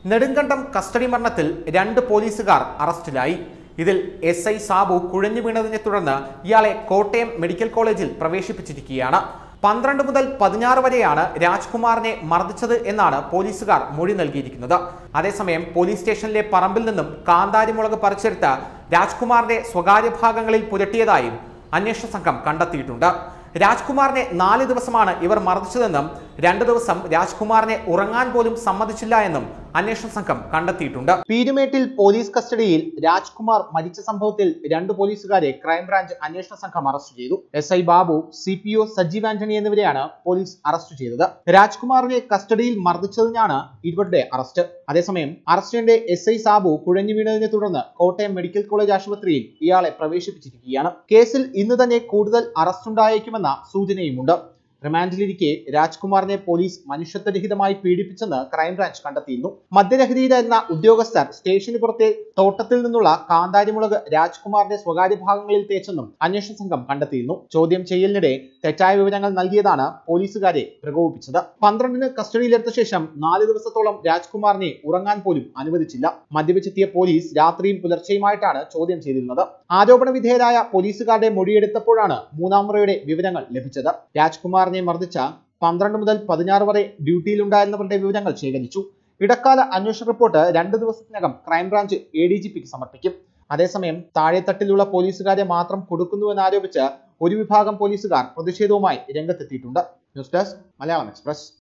Nedumkandam custody മരണത്തിൽ രണ്ട് പോലീസുകാർ അറസ്റ്റിലായി ഇതിൽ എസ് ഐ സാബു കുഴഞ്ഞു വീണതിനെ തുടർന്ന് ഇയാളെ കോട്ടയം മെഡിക്കൽ കോളേജിൽ പ്രവേശിപ്പിച്ചിരിക്കുകയാണ് പന്ത്രണ്ട് മുതൽ പതിനാറ് വരെയാണ് രാജ്കുമാറിനെ മർദ്ദിച്ചത് എന്നാണ് പോലീസുകാർ മൊഴി നൽകിയിരിക്കുന്നത് അതേസമയം പോലീസ് സ്റ്റേഷനിലെ പറമ്പിൽ നിന്നും കാന്താരിമുളക് പറിച്ചെടുത്ത് രാജ്കുമാറിന്റെ സ്വകാര്യ ഭാഗങ്ങളിൽ പുരട്ടിയതായും അന്വേഷണ സംഘം കണ്ടെത്തിയിട്ടുണ്ട് രാജ്കുമാറിനെ നാല് ദിവസമാണ് ഇവർ മർദ്ദിച്ചതെന്നും രണ്ടു ദിവസം രാജ്കുമാറിനെ ഉറങ്ങാൻ പോലും സമ്മതിച്ചില്ല എന്നും അന്വേഷണ സംഘം കണ്ടെത്തിയിട്ടുണ്ട് പീരുമേട്ടിൽ പോലീസ് കസ്റ്റഡിയിൽ രാജ്കുമാർ മരിച്ച സംഭവത്തിൽ രണ്ട് പോലീസുകാരെ ക്രൈംബ്രാഞ്ച് അന്വേഷണ സംഘം അറസ്റ്റ് ചെയ്തു S I Babu C P O Sajeev Antony എന്നിവരെയാണ് പോലീസ് അറസ്റ്റ് ചെയ്തത് രാജ്കുമാറിനെ കസ്റ്റഡിയിൽ മർദ്ദിച്ചതിനാണ് ഇരുവരുടെ അറസ്റ്റ് അതേസമയം അറസ്റ്റിന്റെ എസ് ഐ സാബു കുഴഞ്ഞു വീണതിനെ തുടർന്ന് കോട്ടയം മെഡിക്കൽ കോളേജ് ആശുപത്രിയിൽ ഇയാളെ പ്രവേശിപ്പിച്ചിരിക്കുകയാണ് കേസിൽ ഇന്ന് തന്നെ കൂടുതൽ അറസ്റ്റ് ഉണ്ടായേക്കുമെന്ന സൂചനയുമുണ്ട് റിമാൻഡിലിരിക്കെ രാജ്കുമാറിനെ പോലീസ് മനുഷ്യത്വരഹിതമായി പീഡിപ്പിച്ചെന്ന് ക്രൈംബ്രാഞ്ച് കണ്ടെത്തിയിരുന്നു മദ്യലഹരിയിലായിരുന്ന ഉദ്യോഗസ്ഥർ സ്റ്റേഷന് പുറത്തെ തോട്ടത്തിൽ നിന്നുള്ള കാന്താരിമുളക് രാജ്കുമാറിന്റെ സ്വകാര്യ ഭാഗങ്ങളിൽ തേച്ചെന്നും അന്വേഷണ സംഘം കണ്ടെത്തിയിരുന്നു ചോദ്യം ചെയ്യലിനിടെ തെറ്റായ വിവരങ്ങൾ നൽകിയതാണ് പോലീസുകാരെ പ്രകോപിപ്പിച്ചത് പന്ത്രണ്ടിന് കസ്റ്റഡിയിലെടുത്ത ശേഷം നാല് ദിവസത്തോളം രാജ്കുമാറിനെ ഉറങ്ങാൻ പോലും അനുവദിച്ചില്ല മദ്യപിച്ചെത്തിയ പോലീസ് രാത്രിയും പുലർച്ചെയുമായിട്ടാണ് ചോദ്യം ചെയ്തിരുന്നത് ആരോപണ വിധേയരായ പോലീസുകാരുടെ മൊഴിയെടുത്തപ്പോഴാണ് മൂന്നാം മുറയുടെ വിവരങ്ങൾ ലഭിച്ചത് രാജ്കുമാറിനെ മർദ്ദിച്ച പന്ത്രണ്ട് മുതൽ പതിനാറ് വരെ ഡ്യൂട്ടിയിലുണ്ടായിരുന്നവരുടെ വിവരങ്ങൾ ശേഖരിച്ചു ഇടക്കാല അന്വേഷണ റിപ്പോർട്ട് രണ്ട് ദിവസത്തിനകം ക്രൈംബ്രാഞ്ച് എ ഡി ജി പിക്ക് സമർപ്പിക്കും അതേസമയം താഴെത്തട്ടിലുള്ള പോലീസുകാരെ മാത്രം കൊടുക്കുന്നുവെന്നാരോപിച്ച് ഒരു വിഭാഗം പോലീസുകാർ പ്രതിഷേധവുമായി രംഗത്തെത്തിയിട്ടുണ്ട് ന്യൂസ് ഡെസ്ക് മലയാളം എക്സ്പ്രസ്